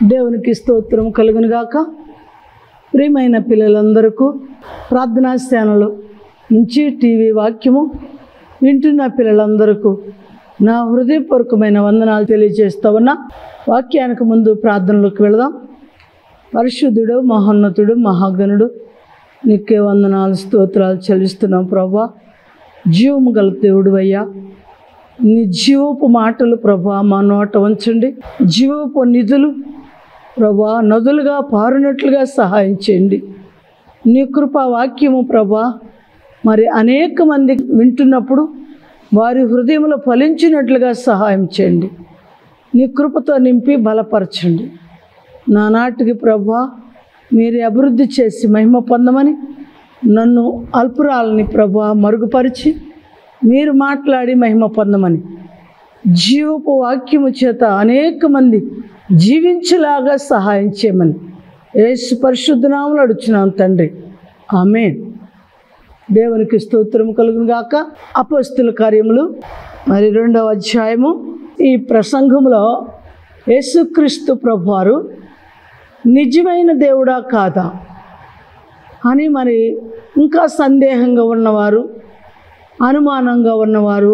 దేవునికి స్తోత్రం కలుగును గాక ప్రియమైన పిల్లలందరకు ప్రార్థనా స్థానంలో నుంచి టీవీ వాక్యము వింటున్న పిల్లలందరకు నా హృదయపూర్వకమైన వందనాలు తెలియజేస్తా ఉన్నా వాక్యానికి ముందు ప్రార్థనలోకి వెళదాం పరిశుద్ధుడు మహోన్నతుడు మహాగణుడు నీకే వందనాలు స్తోత్రాలు చెల్లిస్తున్నాం ప్రభా జీవము గల దేవుడు అయ్యా నీ జీవపు మాటలు ప్రభా మా నోట ఉంచండి జీవపు నిధులు ప్రభా నదులుగా పారునట్లుగా సహాయం చేయండి నీ కృపా వాక్యము ప్రభా మరి అనేక మంది వింటున్నప్పుడు వారి హృదయంలో ఫలించినట్లుగా సహాయం చేయండి నీ కృపతో నింపి బలపరచండి నానాటికి ప్రభా మీరు అభివృద్ధి చేసి మహిమ పొందమని నన్ను అల్పురాలని ప్రభా మరుగుపరిచి మీరు మాట్లాడి మహిమ పొందమని జీవపు వాక్యము చేత అనేక మంది జీవించేలాగా సహాయం చేయమని యేసు పరిశుద్ధనామలు అడుచున్నాం తండ్రి ఆమెన్ దేవునికి స్తోత్రం కలుగును గాక అపస్తుల కార్యములు మరి రెండవ అధ్యాయము ఈ ప్రసంగంలో యేసుక్రీస్తు ప్రభువారు నిజమైన దేవుడా కాదా అని మరి ఇంకా సందేహంగా ఉన్నవారు అనుమానంగా ఉన్నవారు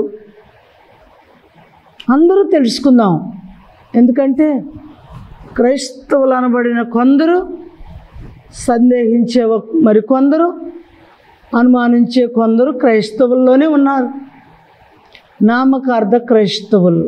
అందరూ తెలుసుకుందాం ఎందుకంటే క్రైస్తవులు అనబడిన కొందరు సందేహించే ఒక- మరి కొందరు అనుమానించే కొందరు క్రైస్తవుల్లోనే ఉన్నారు నామకార్థ క్రైస్తవులు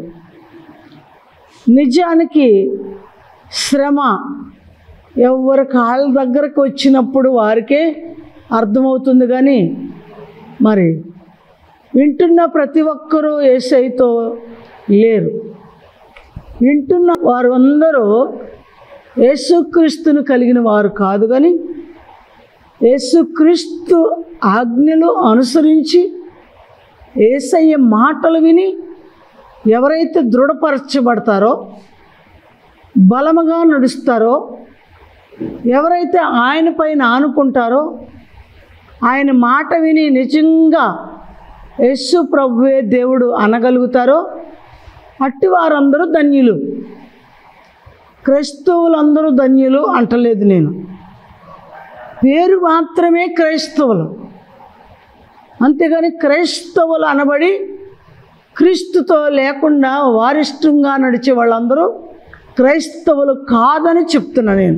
నిజానికి శ్రమ ఎవరి కాళ్ళ దగ్గరకు వచ్చినప్పుడు వారికే అర్థమవుతుంది కానీ మరి వింటున్న ప్రతి ఒక్కరూ ఏసైతో లేరు వింటున్న వారు అందరూ యేసుక్రీస్తును కలిగిన వారు కాదు కానీ యేసుక్రీస్తు ఆజ్ఞలు అనుసరించి ఏసయ్య మాటలు విని ఎవరైతే దృఢపరచబడతారో బలముగా నడుస్తారో ఎవరైతే ఆయన పైన ఆనుకుంటారో ఆయన మాట విని నిజంగా యేసు ప్రభువే దేవుడు అనగలుగుతారో అట్టి వారందరూ ధన్యులు క్రైస్తవులందరూ ధన్యులు అంటలేదు నేను పేరు మాత్రమే క్రైస్తవులు అంతేగాని క్రైస్తవులు అనబడి క్రీస్తుతో లేకుండా వారిష్టంగా నడిచే వాళ్ళందరూ క్రైస్తవులు కాదని చెప్తున్నా నేను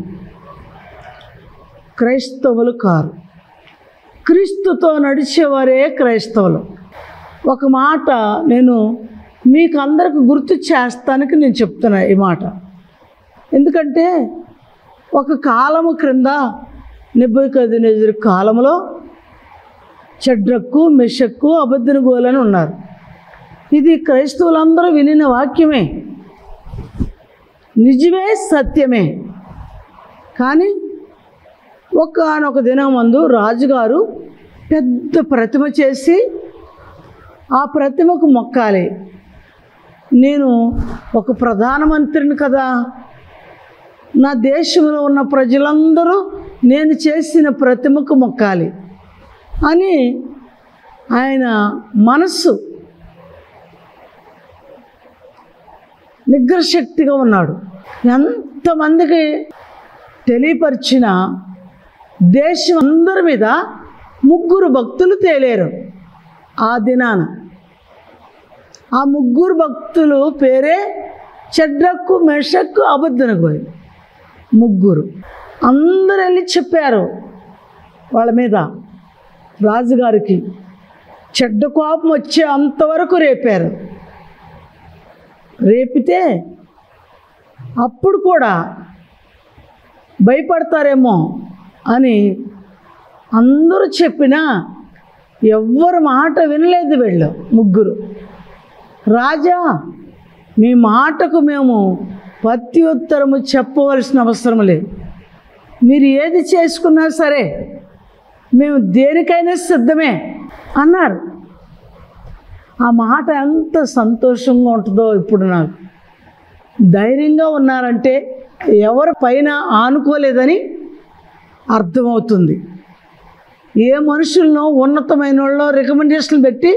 క్రైస్తవులు కారు క్రీస్తుతో నడిచేవారే క్రైస్తవులు ఒక మాట నేను మీకు అందరికి గుర్తు చేస్తానికి నేను చెప్తున్నా ఈ మాట ఎందుకంటే ఒక కాలము క్రింద నిబ్బకదినెదురు కాలంలో చెడ్రక్కు మెషక్కు అబద్ధిన గోలని ఉన్నారు ఇది క్రైస్తవులందరూ వినిన వాక్యమే నిజమే సత్యమే కానీ ఒకానొక దినం మందు రాజుగారు పెద్ద ప్రతిమ చేసి ఆ ప్రతిమకు మొక్కాలి నేను ఒక ప్రధానమంత్రిని కదా నా దేశంలో ఉన్న ప్రజలందరూ నేను చేసిన ప్రతిమకు మొక్కాలి అని ఆయన మనస్సు నిగ్రశక్తిగా ఉన్నాడు ఎంతమందికి తెలియపరిచిన దేశం అందరి మీద ముగ్గురు భక్తులు తేలేరు ఆ దినాన ఆ ముగ్గురు భక్తులు పేరే చెడ్రక్కు మెషక్కు అబద్ధనగోయి ముగ్గురు అందరు వెళ్ళి చెప్పారు వాళ్ళ మీద రాజుగారికి చెడ్డ కోపం వచ్చే అంతవరకు రేపారు రేపితే అప్పుడు కూడా భయపడతారేమో అని అందరూ చెప్పినా ఎవ్వరు మాట వినలేదు వీళ్ళు ముగ్గురు రాజా మీ మాటకు మేము ప్రతి ఉత్తరము చెప్పవలసిన అవసరం లేదు మీరు ఏది చేసుకున్నా సరే మేము దేనికైనా సిద్ధమే అన్నారు ఆ మాట ఎంత సంతోషంగా ఉంటుందో ఇప్పుడు నాకు ధైర్యంగా ఉన్నారంటే ఎవరి పైన ఆనుకోలేదని అర్థమవుతుంది ఏ మనుషులను ఉన్నతమైన వాళ్ళు రికమెండేషన్లు పెట్టి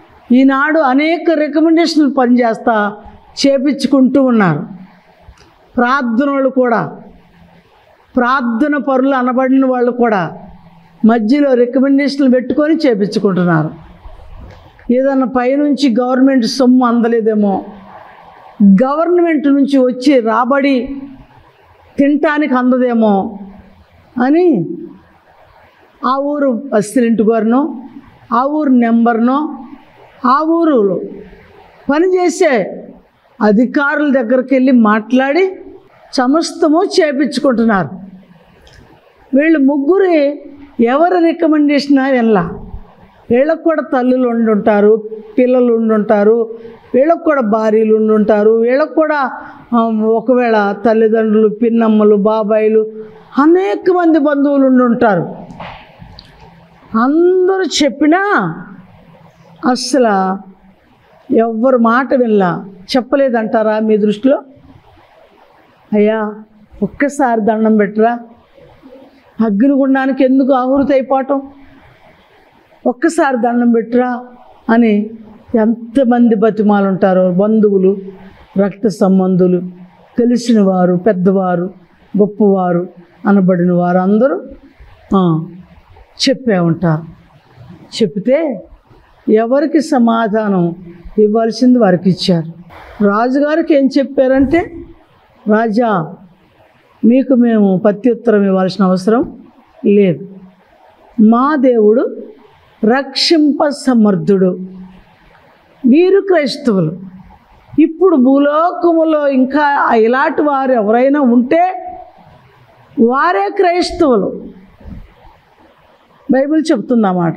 ఈనాడు అనేక రికమెండేషన్లు పనిచేస్తా చేపించుకుంటూ ఉన్నారు ప్రార్థనలు కూడా ప్రార్థన పరులు అనబడిన వాళ్ళు కూడా మధ్యలో రికమెండేషన్లు పెట్టుకొని చేపించుకుంటున్నారు ఏదన్నా పైనుంచి గవర్నమెంట్ సొమ్ము అందలేదేమో గవర్నమెంట్ నుంచి వచ్చి రాబడి తినటానికి అందదేమో అని ఆ ఊరు అసిడెంట్ గారినో ఆ ఊరు నెంబర్నో ఆ ఊరులో పనిచేసే అధికారుల దగ్గరికి వెళ్ళి మాట్లాడి సమస్తము చేపించుకుంటున్నారు వీళ్ళు ముగ్గురు ఎవరి రికమెండేషన్ వినలా వీళ్ళకు కూడా తల్లులు ఉండుంటారు పిల్లలు ఉండుంటారు వీళ్ళకు కూడా భార్యలు ఉండుంటారు వీళ్ళకు కూడా ఆ, ఒకవేళ తల్లిదండ్రులు పిన్నమ్మలు బాబాయిలు అనేక మంది బంధువులు ఉండుంటారు అందరూ చెప్పినా అసలు ఎవ్వరు మాట వినలా చెప్పలేదంటారా మీ దృష్టిలో అయ్యా ఒక్కసారి దండం పెట్టరా అగ్నిగుండానికి ఎందుకు ఆహుతి అయిపోవటం ఒక్కసారి దండం పెట్టురా అని ఎంతమంది బతిమాలు ఉంటారో బంధువులు రక్త సంబంధులు తెలిసిన వారు పెద్దవారు గొప్పవారు అనబడిన వారు అందరూ ఆ, చెప్పే ఉంటారు చెప్తే ఎవరికి సమాధానం ఇవ్వాల్సింది వారికి ఇచ్చారు రాజుగారికి ఏం చెప్పారంటే రాజా మీకు మేము ప్రత్యుత్తరం ఇవ్వాల్సిన అవసరం లేదు మా దేవుడు రక్షింప సమర్థుడు వీరు క్రైస్తవులు ఇప్పుడు భూలోకములో ఇంకా ఇలాంటి వారు ఎవరైనా ఉంటే వారే క్రైస్తవులు బైబిల్ చెప్తుందన్నమాట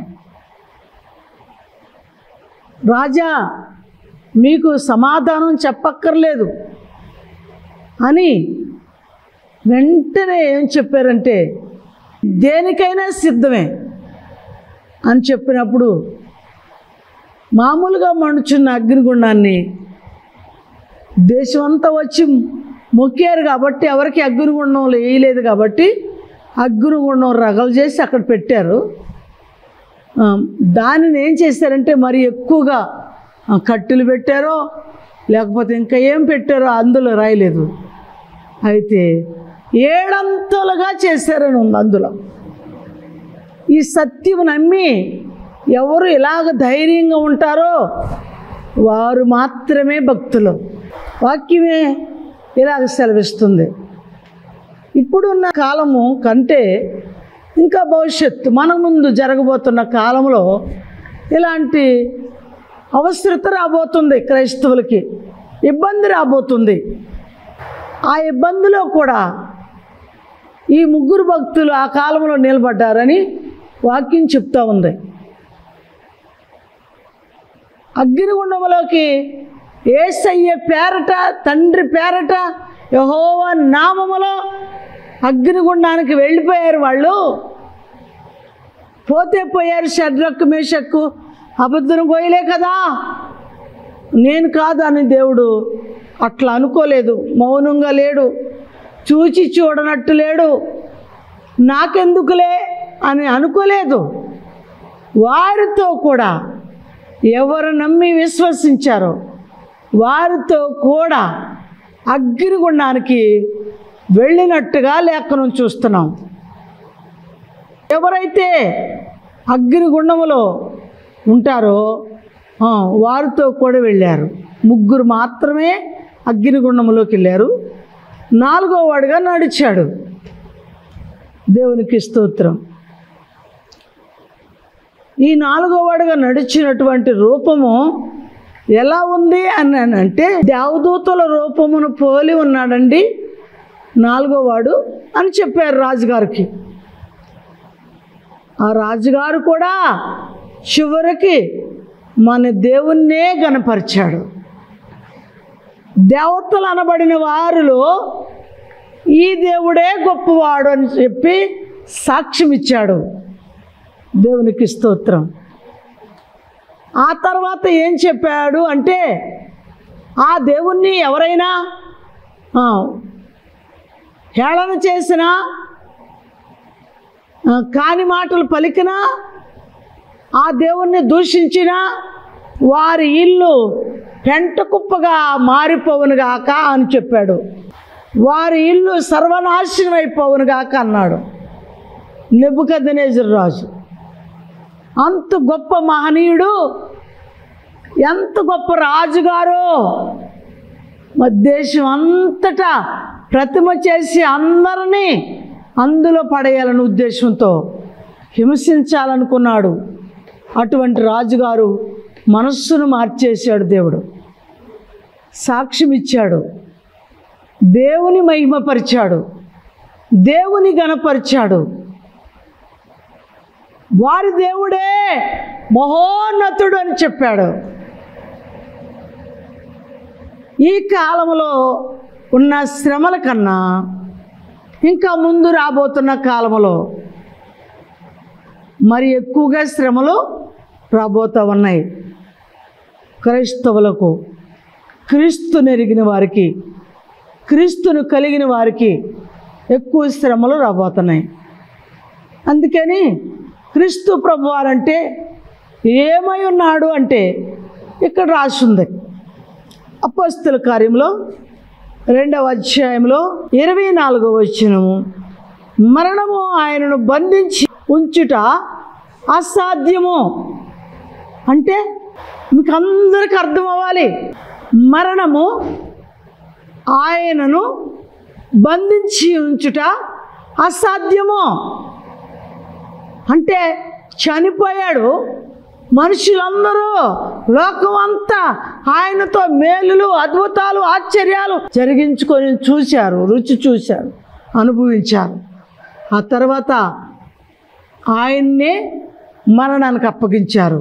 రాజా మీకు సమాధానం చెప్పక్కర్లేదు అని వెంటనే ఏం చెప్పారంటే దేనికైనా సిద్ధమే అని చెప్పినప్పుడు మామూలుగా మండుచున్న అగ్నిగుండాన్ని దేశమంతా వచ్చి మొక్కారు కాబట్టి ఎవరికి అగ్నిగుండం వేయలేదు కాబట్టి అగ్నిగుండం రగలు చేసి అక్కడ పెట్టారు ఆ, దానిని ఏం చేశారంటే మరి ఎక్కువగా ఆ, కట్టెలు పెట్టారో లేకపోతే ఇంకా ఏం పెట్టారో అందులో రాయలేదు అయితే ఏడంతలుగా చేశారని ఉంది అందులో ఈ సత్యం నమ్మి ఎవరు ఇలాగ ధైర్యంగా ఉంటారో వారు మాత్రమే భక్తులు వాక్యమే ఇలాగ సెలవిస్తుంది ఇప్పుడున్న కాలము కంటే ఇంకా భవిష్యత్తు మన ముందు జరగబోతున్న కాలంలో ఇలాంటి అవసరత రాబోతుంది క్రైస్తవులకి ఇబ్బంది రాబోతుంది ఆ ఇబ్బందిలో కూడా ఈ ముగ్గురు భక్తులు ఆ కాలంలో నిలబడ్డారని వాక్యం చెప్తా ఉంది అగ్నిగుండంలోకి ఏసయ్య పేరట తండ్రి పేరట యహోవ నామములో అగ్నిగుండానికి వెళ్ళిపోయారు వాళ్ళు పోతే పోయారు షడ్రక్కు మేషక్కు అబద్ధం పోయలే కదా నేను కాదు అని దేవుడు అట్లా అనుకోలేదు మౌనంగా లేడు చూచి చూడనట్టు లేడు నాకెందుకులే అని అనుకోలేదు వారితో కూడా ఎవరు నమ్మి విశ్వసించారో వారితో కూడా అగ్నిగుండానికి వెళ్ళినట్టుగా లేఖనం చూస్తున్నాం ఎవరైతే అగ్నిగుండములో ఉంటారో ఆ, వారితో కూడా వెళ్ళారు ముగ్గురు మాత్రమే అగ్నిగుండంలోకి వెళ్ళారు నాలుగో వాడుగా నడిచాడు దేవునికి స్తోత్రం ఈ నాలుగో వాడుగా నడిచినటువంటి రూపము ఎలా ఉంది అని అని అంటే దేవదూతల రూపమును పోలి ఉన్నాడండి నాలుగో వాడు అని చెప్పారు రాజుగారికి ఆ రాజుగారు కూడా చివరికి మన దేవుణ్ణే గనపరిచాడు దేవతలు అనబడిన వారిలో ఈ దేవుడే గొప్పవాడు అని చెప్పి సాక్ష్యం ఇచ్చాడు దేవునికి స్తోత్రం ఆ తర్వాత ఏం చెప్పాడు అంటే ఆ దేవుణ్ణి ఎవరైనా ఆ, హేళన చేసినా ఆ, కాని మాటలు పలికినా ఆ దేవుణ్ణి దూషించినా వారి ఇల్లు పెంట కుప్పగా మారిపోవునుగాక అని చెప్పాడు వారి ఇల్లు సర్వనాశనం అయిపోవును గాక అన్నాడు నెబుకద్దనేజర్ రాజు అంత గొప్ప మహనీయుడు ఎంత గొప్ప రాజుగారు మా దేశం అంతటా ప్రతిమ చేసి అందరినీ అందులో పడేయాలనే ఉద్దేశంతో హింసించాలనుకున్నాడు అటువంటి రాజుగారు మనస్సును మార్చేశాడు దేవుడు సాక్ష్యం ఇచ్చాడు దేవుని మహిమపరిచాడు దేవుని గణపరిచాడు వారి దేవుడే మహోన్నతుడు అని చెప్పాడు ఈ కాలంలో ఉన్న శ్రమల కన్నా ఇంకా ముందు రాబోతున్న కాలంలో మరి ఎక్కువగా శ్రమలు రాబోతూ ఉన్నాయి క్రైస్తవులకు క్రీస్తు నెరిగిన వారికి క్రీస్తును కలిగిన వారికి ఎక్కువ శ్రమలు రాబోతున్నాయి అందుకని క్రీస్తు ప్రభువారంటే ఏమై ఉన్నాడు అంటే ఇక్కడ రాసింది అపస్తుల కార్యంలో రెండవ అధ్యాయంలో ఇరవై నాలుగవ వచనము మరణము ఆయనను బంధించి ఉంచుట అసాధ్యము అంటే మీకు అందరికి అర్థం అవ్వాలి మరణము ఆయనను బంధించి ఉంచుట అసాధ్యము అంటే చనిపోయాడు మనుషులందరూ లోకం అంతా ఆయనతో మేలులు అద్భుతాలు ఆశ్చర్యాలు జరిగించుకొని చూశారు రుచి చూశారు అనుభవించారు ఆ తర్వాత ఆయన్నే మరణానికి అప్పగించారు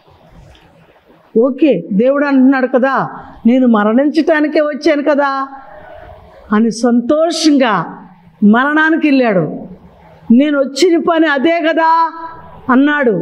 ఓకే దేవుడు అంటున్నాడు కదా నేను మరణించటానికే వచ్చాను కదా అని సంతోషంగా మరణానికి వెళ్ళాడు నేను వచ్చిన పని అదే కదా అన్నాడు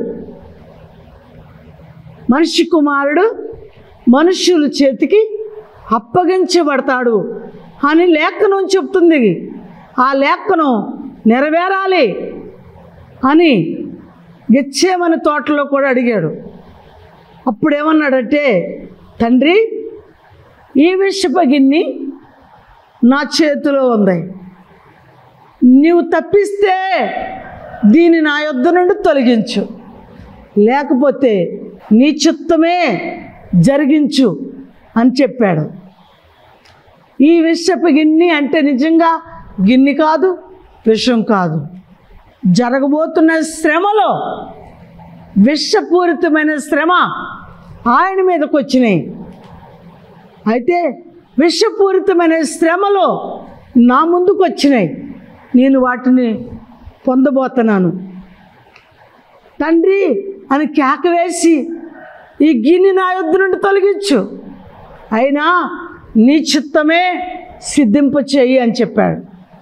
మనిషి కుమారుడు మనుష్యుల చేతికి అప్పగించబడతాడు అని లేఖనం చెప్తుంది ఆ లేఖనం నెరవేరాలి అని గెచ్చేమని తోటలో కూడా అడిగాడు అప్పుడేమన్నాడంటే తండ్రి ఈ విషపు గిన్నె నా చేతిలో ఉంది నీవు తప్పిస్తే దీన్ని నా యొద్ద నుండి తొలగించు లేకపోతే నీ చిత్తమే జరిగించు అని చెప్పాడు ఈ విషపు గిన్నె అంటే నిజంగా గిన్నె కాదు విషం కాదు జరగబోతున్న శ్రమలో విషపూరితమైన శ్రమ ఆయన మీదకి వచ్చినాయి అయితే విషపూరితమైన శ్రమలో నా ముందుకు వచ్చినాయి నేను వాటిని పొందబోతున్నాను తండ్రి అని కేక వేసి ఈ గిన్నె నా యొద్ద నుండి తొలగించు అయినా నీ చిత్తమే సిద్ధింప చెయ్యి అని చెప్పాడు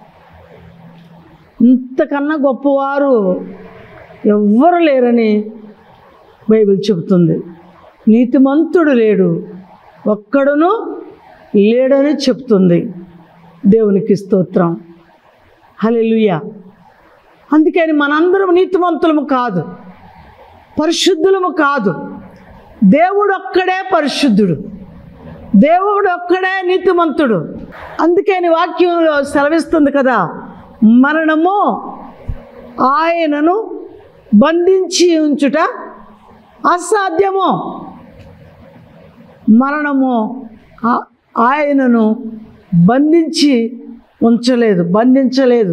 ఇంతకన్నా గొప్పవారు ఎవ్వరు లేరని బైబిల్ చెబుతుంది నీతిమంతుడు లేడు ఒక్కడును లేడని చెప్తుంది దేవునికి స్తోత్రం హల్లెలూయా అందుకని మనందరం నీతిమంతులము కాదు పరిశుద్ధులము కాదు దేవుడు ఒక్కడే పరిశుద్ధుడు దేవుడు ఒక్కడే నీతిమంతుడు అందుకని వాక్యంలో సెలవిస్తుంది కదా మరణము ఆయనను బంధించి ఉంచుట అసాధ్యము మరణము ఆ- ఆయనను బంధించి ఉంచలేదు బంధించలేదు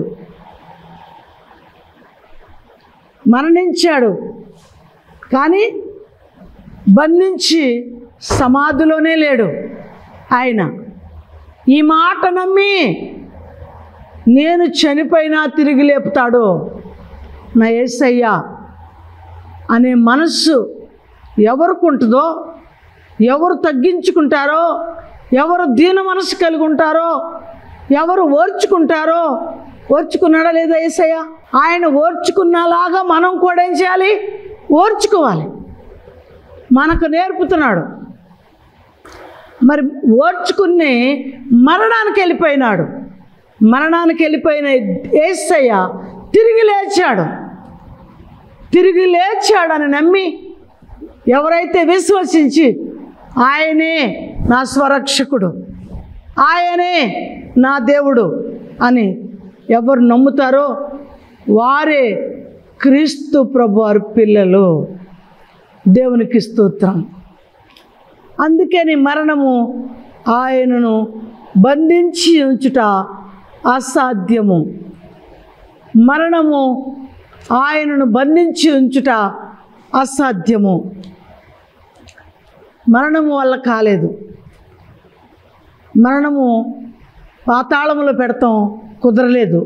మరణించాడు కానీ బంధించి సమాధిలోనే లేడు ఆయన ఈ మాట నమ్మి నేను చనిపోయినా తిరిగి లేపుతాడు నా ఏసయ్యా అనే మనస్సు ఎవరికి ఉంటుందో ఎవరు తగ్గించుకుంటారో ఎవరు దీన మనసు కలిగి ఉంటారో ఎవరు ఓర్చుకుంటారో ఓర్చుకున్నాడా లేదా ఏసయ్య ఆయన ఓర్చుకున్నలాగా మనం కూడా ఏం చేయాలి ఓర్చుకోవాలి మనకు నేర్పుతున్నాడు మరి ఓర్చుకుని మరణానికి వెళ్ళిపోయినాడు మరణానికి వెళ్ళిపోయిన ఏసయ్య తిరిగి లేచాడు తిరిగి లేచాడని నమ్మి ఎవరైతే విశ్వసించి ఆయనే నా స్వరక్షకుడు ఆయనే నా దేవుడు అని ఎవరు నమ్ముతారో వారే క్రీస్తు ప్రభు వారి పిల్లలు దేవునికి స్తోత్రం అందుకని మరణము ఆయనను బంధించి ఉంచుట అసాధ్యము మరణము ఆయనను బంధించి ఉంచుట అసాధ్యము మరణము వల్ల కాలేదు మరణము పాతాళములో పెడతాం కుదరలేదు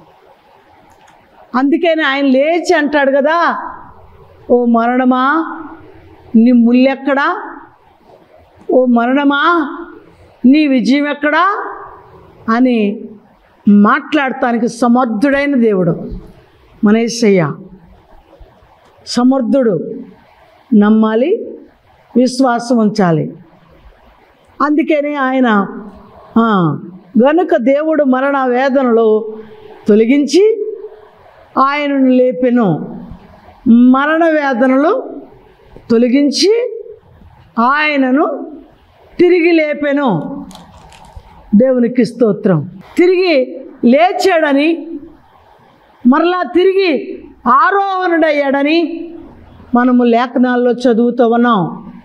అందుకని ఆయన లేచి అంటాడు కదా ఓ మరణమా నీ ముల్లెక్కడా ఓ మరణమా నీ విజయం ఎక్కడా అని మాట్లాడటానికి సమర్థుడైన దేవుడు మన యేసయ్య సమర్థుడు నమ్మాలి విశ్వాసం ఉంచాలి అందుకని ఆయన ఆ, గనుక దేవుడు మరణ వేదనలు తొలగించి ఆయనను లేపెను మరణ వేదనలు తొలగించి ఆయనను తిరిగి లేపెను దేవునికి స్తోత్రం తిరిగి లేచాడని మరలా తిరిగి ఆరోహణుడయ్యాడని మనము లేఖనాల్లో చదువుతూ ఉన్నాం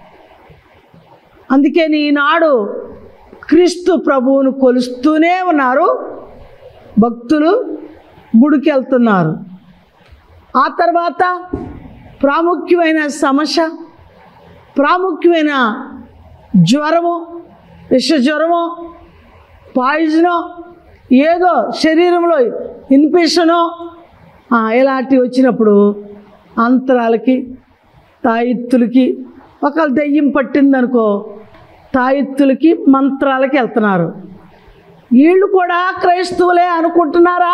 అందుకే ఈనాడు క్రీస్తు ప్రభువును కొలుస్తూనే ఉన్నారు భక్తులు గుడికి వెళ్తున్నారు ఆ తర్వాత ప్రాముఖ్యమైన సమస్య ప్రాముఖ్యమైన జ్వరము విష జ్వరము పాయిజనో ఏదో శరీరంలో ఇన్ఫెక్షనో ఆ, ఇలాంటివి వచ్చినప్పుడు అంతరాలకి తాయిత్తులకి ఒకళ్ళు దెయ్యం పట్టిందనుకో తాయిత్తులకి మంత్రాలకి వెళ్తున్నారు వీళ్ళు కూడా క్రైస్తవులే అనుకుంటున్నారా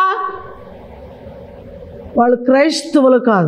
వాళ్ళు క్రైస్తవులు కాదు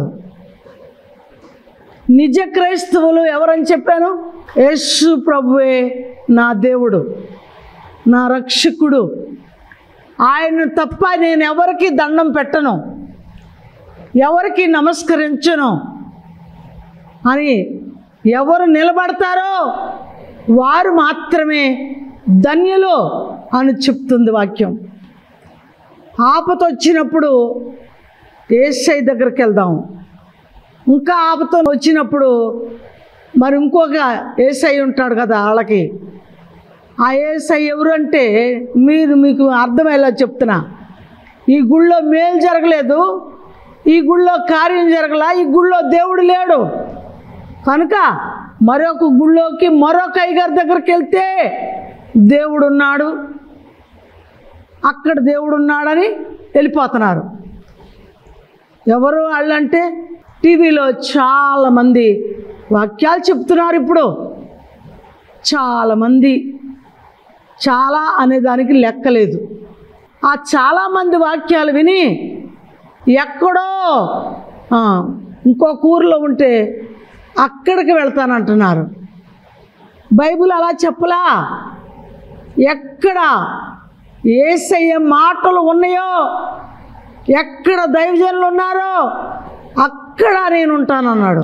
నిజ క్రైస్తవులు ఎవరని చెప్పాను యేసు ప్రభువే నా దేవుడు నా రక్షకుడు ఆయన తప్ప నేను ఎవరికి దండం పెట్టను ఎవరికి నమస్కరించను అని ఎవరు నిలబడతారో వారు మాత్రమే ధన్యులు అని చెప్తుంది వాక్యం ఆపత వచ్చినప్పుడు ఏసై దగ్గరికి వెళ్దాం ఇంకా ఆపత వచ్చినప్పుడు మరి ఇంకొక ఏసై ఉంటాడు కదా వాళ్ళకి ఆ ఏసై ఎవరు అంటే మీరు మీకు అర్థమయ్యేలా చెప్తున్నా ఈ గుళ్ళో మేలు జరగలేదు ఈ గుళ్ళో కార్యం జరగలా ఈ గుళ్ళో దేవుడు లేడు కనుక మరొక గుళ్ళోకి మరొక అయ్యగారి దగ్గరికి వెళ్తే దేవుడు ఉన్నాడు అక్కడ దేవుడు ఉన్నాడని వెళ్ళిపోతున్నారు ఎవరు వాళ్ళంటే టీవీలో చాలామంది వాక్యాలు చెప్తున్నారు ఇప్పుడు చాలామంది చాలా అనే దానికి లెక్కలేదు ఆ చాలామంది వాక్యాలు విని ఎక్కడో ఆ, ఇంకొక ఊర్లో ఉంటే అక్కడికి వెళ్తానంటున్నారు బైబిల్ అలా చెప్పలా ఎక్కడ ఏసయ్య మాటలు ఉన్నాయో ఎక్కడ దైవజనులు ఉన్నారో అక్కడ నేను ఉంటానన్నాడు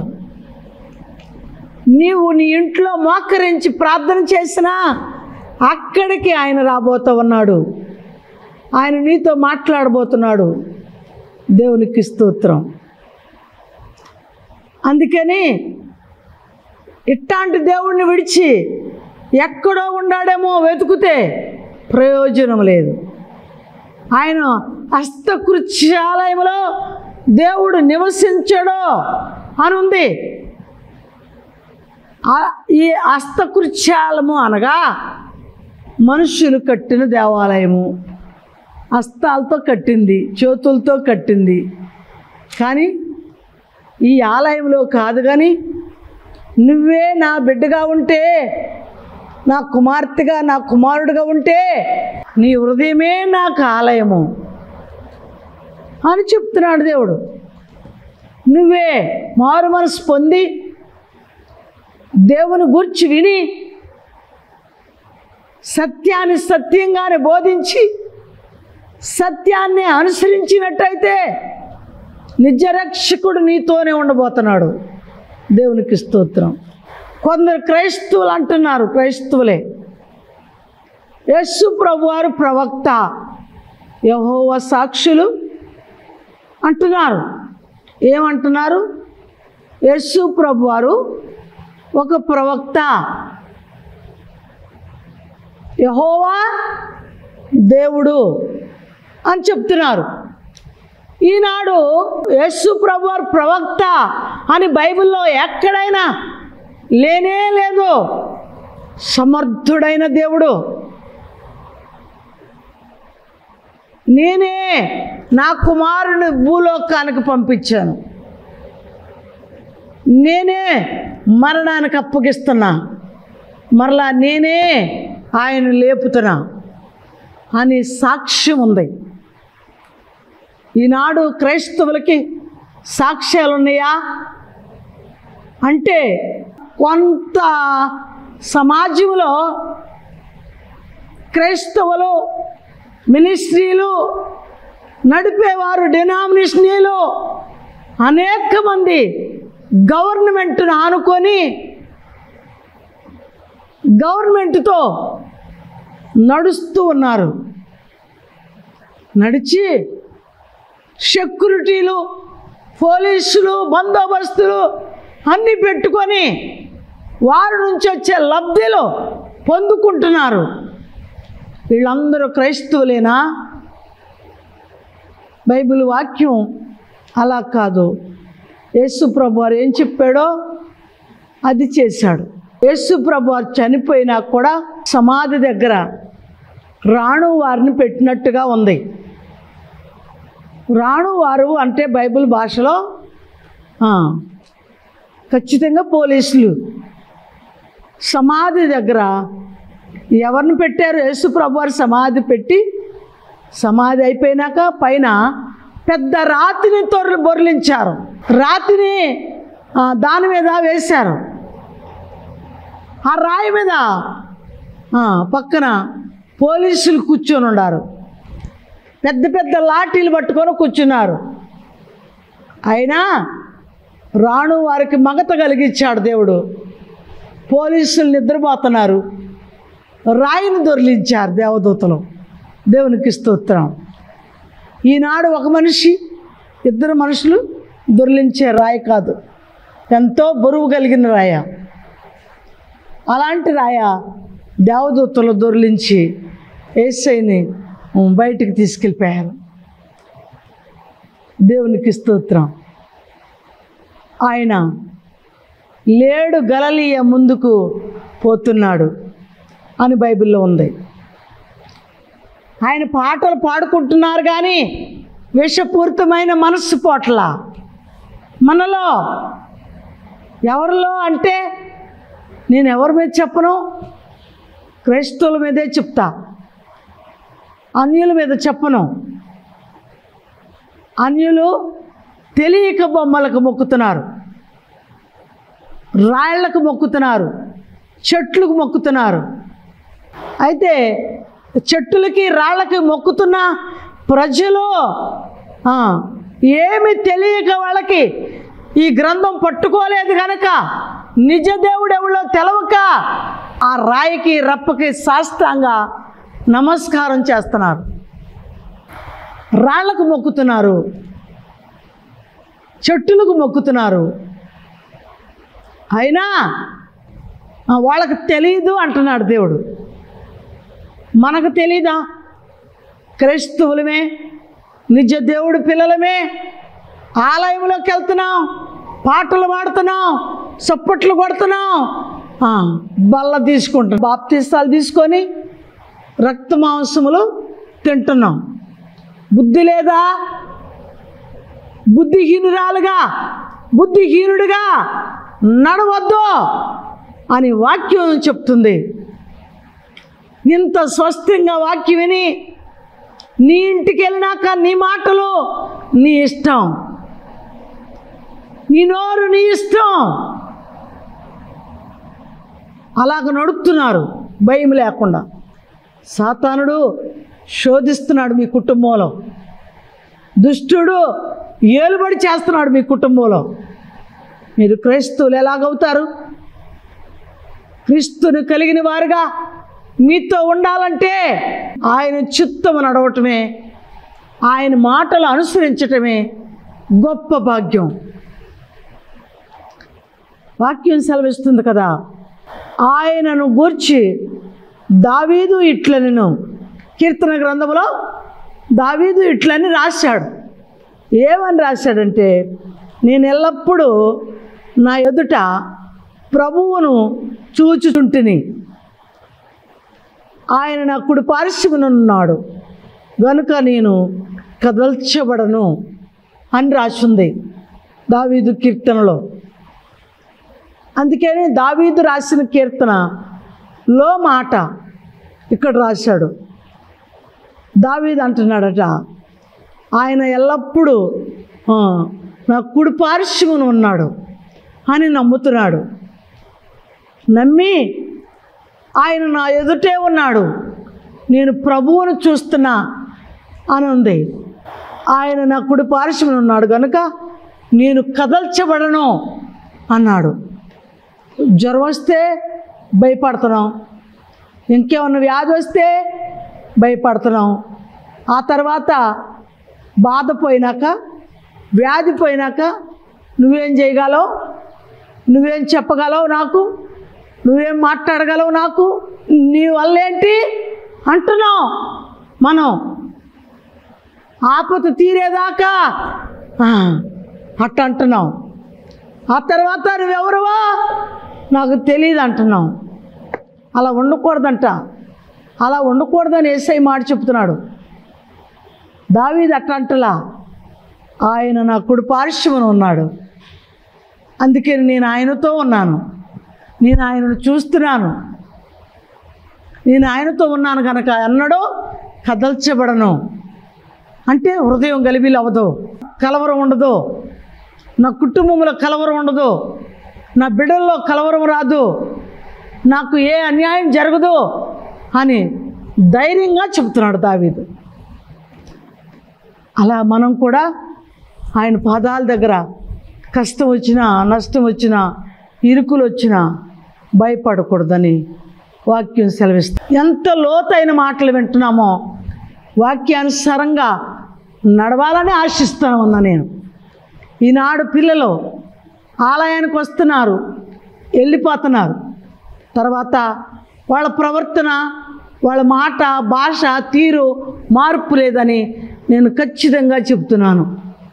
నీవు నీ ఇంట్లో మోకరించి ప్రార్థన చేసినా అక్కడికి ఆయన రాబోతూ ఉన్నాడు ఆయన నీతో మాట్లాడబోతున్నాడు దేవునికి స్తోత్రం అందుకని ఇట్లాంటి దేవుణ్ణి విడిచి ఎక్కడో ఉన్నాడేమో వెతుకుతే ప్రయోజనం లేదు ఆయన హస్తకృత్యాలయంలో దేవుడు నివసించడు అని ఉంది ఆ- ఈ హస్తకృత్యాలము అనగా మనుషులు కట్టిన దేవాలయము హస్తాలతో కట్టింది చేతులతో కట్టింది కానీ ఈ ఆలయంలో కాదు కానీ నువ్వే నా బిడ్డగా ఉంటే నా కుమార్తెగా నా కుమారుడిగా ఉంటే నీ హృదయమే నాకు ఆలయము అని చెప్తున్నాడు దేవుడు నువ్వే మారు మనసు పొంది దేవుని గురించి విని సత్యాన్ని సత్యంగానే బోధించి సత్యాన్ని అనుసరించినట్టయితే నిజరక్షకుడు నీతోనే ఉండబోతున్నాడు దేవునికి స్తోత్రం కొందరు క్రైస్తవులు అంటున్నారు క్రైస్తవులే యేసు ప్రభువారు ప్రవక్త యహోవ సాక్షులు అంటున్నారు ఏమంటున్నారు యేసు ప్రభువారు ఒక ప్రవక్త యహోవా దేవుడు అని చెప్తున్నారు ఈనాడు యేసు ప్రభువారు ప్రవక్త అని బైబిల్లో ఎక్కడైనా లేనే లేదు సమర్థుడైన దేవుడు నేనే నా కుమారుని భూలోకానికి పంపించాను నేనే మరణానికి అప్పగిస్తున్నా మరలా నేనే ఆయన లేపుతున్నా అని సాక్ష్యం ఉంది ఈనాడు క్రైస్తవులకి సాక్ష్యాలు ఉన్నాయా అంటే కొంత సమాజంలో క్రైస్తవులు మినిస్ట్రీలు నడిపేవారు డినామినేషనీలు అనేక మంది గవర్నమెంట్ను ఆనుకొని గవర్నమెంట్తో నడుస్తూ ఉన్నారు నడిచి సెక్యూరిటీలు పోలీసులు బందోబస్తులు అన్నీ పెట్టుకొని వారి నుంచి వచ్చే లబ్ధిలు పొందుకుంటున్నారు వీళ్ళందరూ క్రైస్తవులేనా బైబిల్ వాక్యం అలా కాదు యేసు ప్రభు వారు ఏం చెప్పాడో అది చేశాడు యేసు ప్రభు వారు చనిపోయినా కూడా సమాధి దగ్గర రాణు వారిని పెట్టినట్టుగా ఉంది రాణు వారు అంటే బైబిల్ భాషలో ఆ, ఖచ్చితంగా పోలీసులు సమాధి దగ్గర ఎవరిని పెట్టారు యేసు ప్రభు వారు సమాధి పెట్టి సమాధి అయిపోయినాక పైన పెద్ద రాతిని తొర్లు బొర్లించారు రాతిని ఆ, దాని మీద వేశారు ఆ రాయి మీద ఆ, పక్కన పోలీసులు కూర్చొని ఉన్నారు పెద్ద పెద్ద లాఠీలు పట్టుకొని కూర్చున్నారు అయినా రాణు వారికి మగత కలిగించాడు దేవుడు పోలీసులు నిద్రపోతున్నారు రాయిని దొరిలించారు దేవదూతలు దేవునికి స్తోత్రం ఈనాడు ఒక మనిషి ఇద్దరు మనుషులు దొరిలించే రాయి కాదు ఎంతో బరువు కలిగిన రాయ అలాంటి రాయ దేవదూతలు దొరిలించి ఏసైని బయటికి తీసుకెళ్ళిపోయారు దేవునికి స్తోత్రం ఆయన లేడు గలలీయ ముందుకు పోతున్నాడు అని బైబిల్లో ఉంది ఆయన పాటలు పాడుకుంటున్నారు కానీ విషపూరితమైన మనస్సు పోట్ల మనలో ఎవరిలో అంటే నేను ఎవరి మీద చెప్పను క్రైస్తవుల మీదే చెప్తా అన్యుల మీద చెప్పను అన్యులు తెలియక బొమ్మలకు మొక్కుతున్నారు రాళ్లకు మొక్కుతున్నారు చెట్లకు మొక్కుతున్నారు అయితే చెట్టులకి రాళ్ళకి మొక్కుతున్న ప్రజలు ఆ, ఏమి తెలియక వాళ్ళకి ఈ గ్రంథం పట్టుకోలేదు కనుక నిజ దేవుడు ఎవడో తెలవక ఆ రాయికి రప్పకి సాష్టాంగా నమస్కారం చేస్తున్నారు రాళ్లకు మొక్కుతున్నారు చెట్టులకు మొక్కుతున్నారు అయినా ఆ, వాళ్ళకి తెలియదు అంటున్నాడు దేవుడు మనకు తెలీదా క్రైస్తవులమే నిజ దేవుడు పిల్లలమే ఆలయంలోకి వెళ్తున్నాం పాటలు పాడుతున్నాం చప్పట్లు కొడుతున్నాం ఆ, బల్ల తీసుకుంటాం బాప్తీస్తాలు తీసుకొని రక్త మాంసములు తింటున్నాం బుద్ధి లేదా బుద్ధిహీనురాలుగా బుద్ధిహీనుడిగా నడవద్దు అని వాక్యం చెప్తుంది ఇంత స్వస్థంగా వాక్యం విని నీ ఇంటికి వెళ్ళినాక నీ మాటలు నీ ఇష్టం నీ నోరు నీ ఇష్టం అలాగ నడుపుతున్నారు భయం లేకుండా సాతానుడు శోధిస్తున్నాడు మీ కుటుంబంలో దుష్టుడు ఏలుబడి చేస్తున్నాడు మీ కుటుంబంలో మీరు క్రైస్తవులు ఎలాగవుతారు క్రీస్తుని కలిగిన వారుగా మీతో ఉండాలంటే ఆయన చిత్తము నడవటమే ఆయన మాటలు అనుసరించటమే గొప్ప భాగ్యం వాక్యం సెలవిస్తుంది కదా ఆయనను గూర్చి దావీదు ఇట్లనెను కీర్తన గ్రంథంలో దావీదు ఇట్లని రాశాడు ఏమని రాశాడంటే నేను ఎల్లప్పుడూ నా ఎదుట ప్రభువును చూచుచుంటిని ఆయన నా కుడి పార్శ్వనున్నాడు గనుక నేను కదల్చబడను అని రాసింది దావీదు కీర్తనలో అందుకని దావీదు రాసిన కీర్తన లో మాట ఇక్కడ రాశాడు దావీదు అంటున్నాడట ఆయన ఎల్లప్పుడూ ఆ, నా కుడి పార్శ్వమున ఉన్నాడు అని నమ్ముతున్నాడు నమ్మి ఆయన నా ఎదుటే ఉన్నాడు నేను ప్రభువును చూస్తున్నా అని ఉంది ఆయన నా కుడి పార్శ్వమున ఉన్నాడు కనుక నేను కదల్చబడను అన్నాడు జ్వరం వస్తే భయపడుతున్నాం ఇంకేమన్నా వ్యాధి వస్తే భయపడుతున్నాం ఆ తర్వాత బాధ పోయినాక వ్యాధి పోయినాక నువ్వేం చేయగలవు నువ్వేం చెప్పగలవు నాకు నువ్వేం మాట్లాడగలవు నాకు నీ వల్ల ఏంటి అంటున్నావు మనం ఆపద తీరేదాకా ఆ, అట్ట అంటున్నావు ఆ తర్వాత నువ్వెవరువా నాకు తెలియదు అంటున్నావు అలా ఉండకూడదంట అలా ఉండకూడదని ఏసై మాట చెప్తున్నాడు దావీది అట్ట అంటలా ఆయన నా కుడి పార్శ్వమున ఉన్నాడు అందుకే నేను ఆయనతో ఉన్నాను నేను ఆయనను చూస్తున్నాను నేను ఆయనతో ఉన్నాను కనుక ఎన్నడూ కదల్చబడను అంటే హృదయం గలిబిలి అవ్వదు కలవరం ఉండదు నా కుటుంబంలో కలవరం ఉండదు నా బిడ్డల్లో కలవరం రాదు నాకు ఏ అన్యాయం జరగదు అని ధైర్యంగా చెప్తున్నాడు దావీదు అలా మనం కూడా ఆయన పాదాల దగ్గర కష్టం వచ్చినా నష్టం వచ్చినా ఇరుకులు వచ్చినా భయపడకూడదని వాక్యం సెలవిస్తుంది ఎంత లోతైన మాటలు వింటున్నామో వాక్యానుసారంగా నడవాలని ఆశిస్తాను ఉన్నా నేను ఈనాడు పిల్లలు ఆలయానికి వస్తున్నారు వెళ్ళిపోతున్నారు తర్వాత వాళ్ళ ప్రవర్తన వాళ్ళ మాట భాష తీరు మార్పు లేదని నేను ఖచ్చితంగా చెప్తున్నాను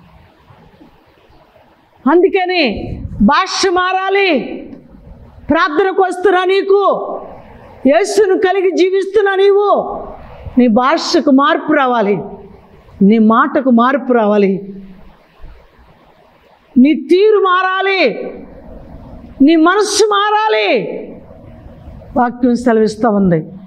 అందుకని భాష మారాలి ప్రార్థనకు వస్తున్నా నీకు యేసును కలిగి జీవిస్తున్నా నీవు నీ భాషకు మార్పు రావాలి నీ మాటకు మార్పు రావాలి నీ తీరు మారాలి నీ మనస్సు మారాలి వాక్యం సెలవిస్తూ ఉంది